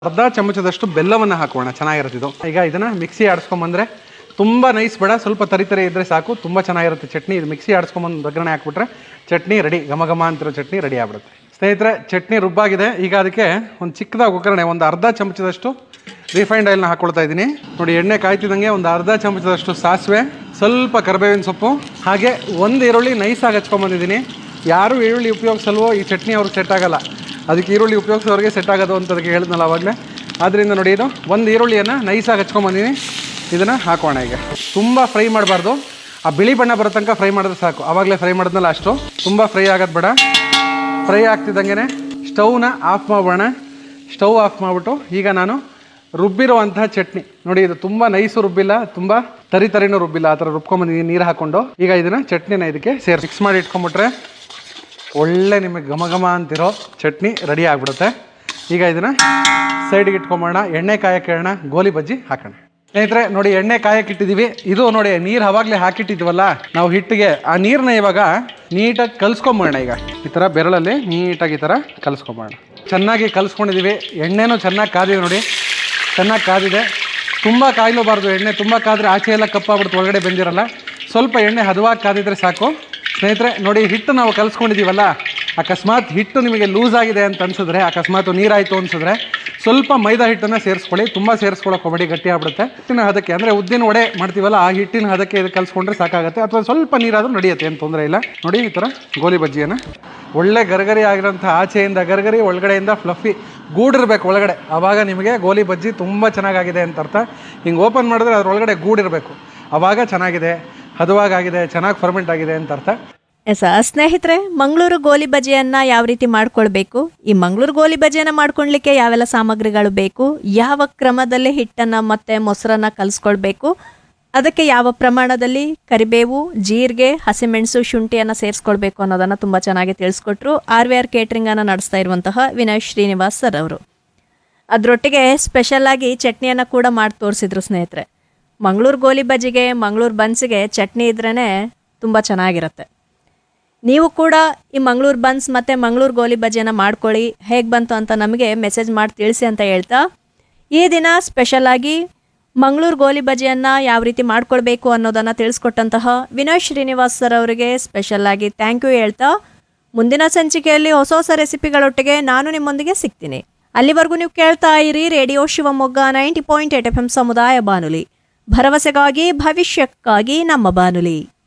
ಅರ್ಧ ಚಮಚದಷ್ಟು ಬೆಲ್ಲವನ್ನು ಹಾಕೋಣ ಚೆನ್ನಾಗಿರುತ್ತೆ ಇದು ಈಗ ಇದನ್ನ ಮಿಕ್ಸಿ ಆಡಿಸ್ಕೊಂಬಂದ್ರೆ ತುಂಬ ನೈಸ್ ಬೇಡ ಸ್ವಲ್ಪ ತರಿ ತರಿ ಇದ್ರೆ ಸಾಕು ತುಂಬ ಚೆನ್ನಾಗಿರುತ್ತೆ ಚಟ್ನಿ ಇದು ಮಿಕ್ಸಿ ಆಡಿಸ್ಕೊಂಬಂದು ಒಗ್ಗರಣೆ ಹಾಕ್ಬಿಟ್ರೆ ಚಟ್ನಿ ರೆಡಿ ಘಮ ಘಮ ಅಂತಿರೋ ಚಟ್ನಿ ರೆಡಿ ಆಗ್ಬಿಡುತ್ತೆ ಸ್ನೇಹಿತರೆ ಚಟ್ನಿ ರುಬ್ಬಾಗಿದೆ ಈಗ ಅದಕ್ಕೆ ಒಂದು ಚಿಕ್ಕದಾಗಿ ಒಗ್ಗರಣೆ ಒಂದು ಅರ್ಧ ಚಮಚದಷ್ಟು ರಿಫೈನ್ಡ್ ಆಯಿಲ್ನ ಹಾಕ್ಕೊಳ್ತಾ ಇದ್ದೀನಿ ನೋಡಿ ಎಣ್ಣೆ ಕಾಯ್ತಿದ್ದಂಗೆ ಒಂದು ಅರ್ಧ ಚಮಚದಷ್ಟು ಸಾಸಿವೆ ಸ್ವಲ್ಪ ಕರಿಬೇವಿನ ಸೊಪ್ಪು ಹಾಗೆ ಒಂದು ಈರುಳ್ಳಿ ನೈಸಾಗಿ ಹಚ್ಕೊಂಬಂದಿದ್ದೀನಿ ಯಾರು ಈರುಳ್ಳಿ ಉಪಯೋಗಿಸಲ್ವೋ ಈ ಚಟ್ನಿ ಅವ್ರಿಗೆ ಸೆಟ್ ಆಗಲ್ಲ ಅದಕ್ಕೆ ಈರುಳ್ಳಿ ಉಪಯೋಗಿಸೋರಿಗೆ ಸೆಟ್ ಆಗೋದು ಅಂತ ಅದಕ್ಕೆ ಹೇಳಿದ್ನಲ್ಲ ಆವಾಗಲೇ ಆದ್ದರಿಂದ ನೋಡಿ ಇದು ಒಂದು ಈರುಳ್ಳಿಯನ್ನು ನೈಸಾಗಿ ಹಚ್ಕೊಂಬಂದಿನಿ ಇದನ್ನು ಹಾಕೋಣ ಈಗ ತುಂಬ ಫ್ರೈ ಮಾಡಬಾರ್ದು ಆ ಬಿಳಿ ಬಣ್ಣ ಬರೋ ತನಕ ಫ್ರೈ ಮಾಡಿದ್ರೆ ಸಾಕು ಆವಾಗಲೇ ಫ್ರೈ ಮಾಡಿದ್ನಲ್ಲ ಅಷ್ಟು ತುಂಬ ಫ್ರೈ ಆಗೋದು ಬೇಡ ಫ್ರೈ ಆಗ್ತಿದ್ದಂಗೆ ಸ್ಟವ್ನ ಆಫ್ ಮಾಡೋಣ ಸ್ಟವ್ ಆಫ್ ಮಾಡಿಬಿಟ್ಟು ಈಗ ನಾನು ರುಬ್ಬಿರುವಂತಹ ಚಟ್ನಿ ನೋಡಿ ಇದು ತುಂಬ ನೈಸು ರುಬ್ಬಿಲ್ಲ ತುಂಬ ತರಿ ತರಿನೂ ರುಬ್ಬಿಲ್ಲ ಆ ಥರ ರುಬ್ಕೊಂಬಂದಿದ್ದೀನಿ ನೀರು ಹಾಕ್ಕೊಂಡು ಈಗ ಇದನ್ನು ಚಟ್ನಿನ ಇದಕ್ಕೆ ಸೇರಿ ಮಿಕ್ಸ್ ಮಾಡಿ ಇಟ್ಕೊಂಬಿಟ್ರೆ ಒಳ್ಳೆ ನಿಮಗೆ ಘಮ ಘಮ ಅಂತಿರೋ ಚಟ್ನಿ ರೆಡಿ ಆಗಿಬಿಡುತ್ತೆ ಈಗ ಇದನ್ನು ಸೈಡ್ಗೆ ಇಟ್ಕೊಂಬೋಣ ಎಣ್ಣೆ ಕಾಯಕ್ಕೆ ಇಡೋಣ ಗೋಲಿ ಬಜ್ಜಿ ಹಾಕೋಣ ಸ್ನೇಹಿತರೆ ನೋಡಿ ಎಣ್ಣೆ ಕಾಯಕ್ಕೆ ಇಟ್ಟಿದ್ದೀವಿ ಇದು ನೋಡಿ ನೀರು ಅವಾಗಲೇ ಹಾಕಿಟ್ಟಿದ್ವಲ್ಲ ನಾವು ಹಿಟ್ಟಿಗೆ ಆ ನೀರನ್ನ ಇವಾಗ ನೀಟಾಗಿ ಕಲ್ಸ್ಕೊಂಬೋಣ ಈಗ ಈ ಥರ ಬೆರಳಲ್ಲಿ ನೀಟಾಗಿ ಈ ಥರ ಕಲ್ಸ್ಕೊಂಬೋಣ ಚೆನ್ನಾಗಿ ಕಲ್ಸ್ಕೊಂಡಿದ್ದೀವಿ ಎಣ್ಣೆನೂ ಚೆನ್ನಾಗಿ ಕಾದಿದೆ ನೋಡಿ ಚೆನ್ನಾಗಿ ಕಾದಿದೆ ತುಂಬ ಕಾಯ್ಲೂಬಾರ್ದು ಎಣ್ಣೆ ತುಂಬ ಕಾದ್ರೆ ಆಚೆ ಎಲ್ಲ ಕಪ್ಪಾಗ್ಬಿಡ್ತು ಒಳಗಡೆ ಬೆಂದಿರಲ್ಲ ಸ್ವಲ್ಪ ಎಣ್ಣೆ ಹದವಾಗಿ ಕಾದಿದ್ರೆ ಸಾಕು ಸ್ನೇಹಿತರೆ ನೋಡಿ ಹಿಟ್ಟು ನಾವು ಕಲಿಸ್ಕೊಂಡಿದ್ದೀವಲ್ಲ ಅಕಸ್ಮಾತ್ ಹಿಟ್ಟು ನಿಮಗೆ ಲೂಸ್ ಆಗಿದೆ ಅಂತ ಅನ್ಸಿದ್ರೆ ಅಕಸ್ಮಾತ್ ನೀರಾಯಿತು ಅನ್ಸಿದ್ರೆ ಸ್ವಲ್ಪ ಮೈದಾ ಹಿಟ್ಟನ್ನು ಸೇರಿಸ್ಕೊಳ್ಳಿ ತುಂಬ ಸೇರಿಸ್ಕೊಳ್ಳೋಕೆ ಹೋಗಬೇಡಿ ಗಟ್ಟಿ ಆಗ್ಬಿಡುತ್ತೆ ಹಿಟ್ಟಿನ ಹದಕ್ಕೆ ಅಂದರೆ ಉದ್ದಿನ ವಡೆ ಮಾಡ್ತೀವಲ್ಲ ಆ ಹಿಟ್ಟಿನ ಹದಕ್ಕೆ ಇದು ಕಲಿಸ್ಕೊಂಡ್ರೆ ಸಾಕಾಗುತ್ತೆ ಅಥವಾ ಸ್ವಲ್ಪ ನೀರಾದರೂ ನಡೆಯುತ್ತೆ ಏನು ತೊಂದರೆ ಇಲ್ಲ ನೋಡಿ ಈ ಥರ ಗೋಲಿ ಬಜ್ಜಿಯನ್ನು ಒಳ್ಳೆ ಗರಗರಿ ಆಗಿರೋಂಥ ಆಚೆಯಿಂದ ಗರಗರಿ ಒಳಗಡೆಯಿಂದ ಫ್ಲಫಿ ಗೂಡಿರ್ಬೇಕು ಒಳಗಡೆ ಆವಾಗ ನಿಮಗೆ ಗೋಲಿ ಬಜ್ಜಿ ತುಂಬ ಚೆನ್ನಾಗಾಗಿದೆ ಅಂತ ಅರ್ಥ ಹಿಂಗೆ ಓಪನ್ ಮಾಡಿದ್ರೆ ಅದ್ರೊಳಗಡೆ ಗೂಡಿರಬೇಕು ಆವಾಗ ಚೆನ್ನಾಗಿದೆ ಹದವಾಗಾಗಿದೆ ಚೆನ್ನಾಗಿ ಫರ್ಮೆಂಟ್ ಆಗಿದೆ ಅಂತ ಅರ್ಥ ಎಸ ಸ್ನೇಹಿತರೆ ಮಂಗಳೂರು ಗೋಲಿ ಬಜೆಯನ್ನ ಯಾವ ರೀತಿ ಮಾಡ್ಕೊಳ್ಬೇಕು ಈ ಮಂಗಳೂರು ಗೋಲಿ ಬಜೆಯನ್ನ ಮಾಡ್ಕೊಳ್ಲಿಕ್ಕೆ ಯಾವೆಲ್ಲ ಸಾಮಗ್ರಿಗಳು ಬೇಕು ಯಾವ ಕ್ರಮದಲ್ಲಿ ಹಿಟ್ಟನ್ನ ಮತ್ತೆ ಮೊಸರನ್ನ ಕಲಿಸ್ಕೊಳ್ಬೇಕು ಅದಕ್ಕೆ ಯಾವ ಪ್ರಮಾಣದಲ್ಲಿ ಕರಿಬೇವು ಜೀರಿಗೆ ಹಸಿಮೆಣಸು ಶುಂಠಿಯನ್ನು ಸೇರಿಸ್ಕೊಳ್ಬೇಕು ಅನ್ನೋದನ್ನ ತುಂಬ ಚೆನ್ನಾಗಿ ತಿಳಿಸ್ಕೊಟ್ರು ಆರ್ ವಿ ಆರ್ ಕೇಟ್ರಿಂಗನ್ನು ನಡೆಸ್ತಾ ಇರುವಂತಹ ವಿನಯ್ ಶ್ರೀನಿವಾಸ್ ಸರ್ ಅವರು ಅದರೊಟ್ಟಿಗೆ ಸ್ಪೆಷಲ್ ಆಗಿ ಚಟ್ನಿಯನ್ನು ಕೂಡ ಮಾಡಿ ತೋರಿಸಿದ್ರು ಸ್ನೇಹಿತರೆ ಮಂಗಳೂರು ಗೋಲಿ ಬಜ್ಜಿಗೆ ಮಂಗಳೂರು ಬನ್ಸಿಗೆ ಚಟ್ನಿ ಇದ್ರೇ ತುಂಬ ಚೆನ್ನಾಗಿರುತ್ತೆ ನೀವು ಕೂಡ ಈ ಮಂಗಳೂರು ಬನ್ಸ್ ಮತ್ತು ಮಂಗಳೂರು ಗೋಲಿ ಬಜ್ಜಿಯನ್ನು ಮಾಡ್ಕೊಳ್ಳಿ ಹೇಗೆ ಬಂತು ಅಂತ ನಮಗೆ ಮೆಸೇಜ್ ಮಾಡಿ ತಿಳಿಸಿ ಅಂತ ಹೇಳ್ತಾ ಈ ದಿನ ಸ್ಪೆಷಲ್ ಆಗಿ ಮಂಗಳೂರು ಗೋಲಿ ಬಜ್ಜಿಯನ್ನು ಯಾವ ರೀತಿ ಮಾಡ್ಕೊಳ್ಬೇಕು ಅನ್ನೋದನ್ನು ತಿಳಿಸ್ಕೊಟ್ಟಂತಹ ವಿನೋದ್ ಶ್ರೀನಿವಾಸ್ ಸರ್ ಅವರಿಗೆ ಸ್ಪೆಷಲ್ ಆಗಿ ಥ್ಯಾಂಕ್ ಯು ಹೇಳ್ತಾ ಮುಂದಿನ ಸಂಚಿಕೆಯಲ್ಲಿ ಹೊಸ ಹೊಸ ರೆಸಿಪಿಗಳೊಟ್ಟಿಗೆ ನಾನು ನಿಮ್ಮೊಂದಿಗೆ ಸಿಗ್ತೀನಿ ಅಲ್ಲಿವರೆಗೂ ನೀವು ಕೇಳ್ತಾ ಇರಿ radio Shivamogga ninety point eight F M ಸಮುದಾಯ ಬಾನುಲಿ ಭರವಸೆಗಾಗಿ ಭವಿಷ್ಯಕ್ಕಾಗಿ ನಮ್ಮ ಬಾನುಲಿ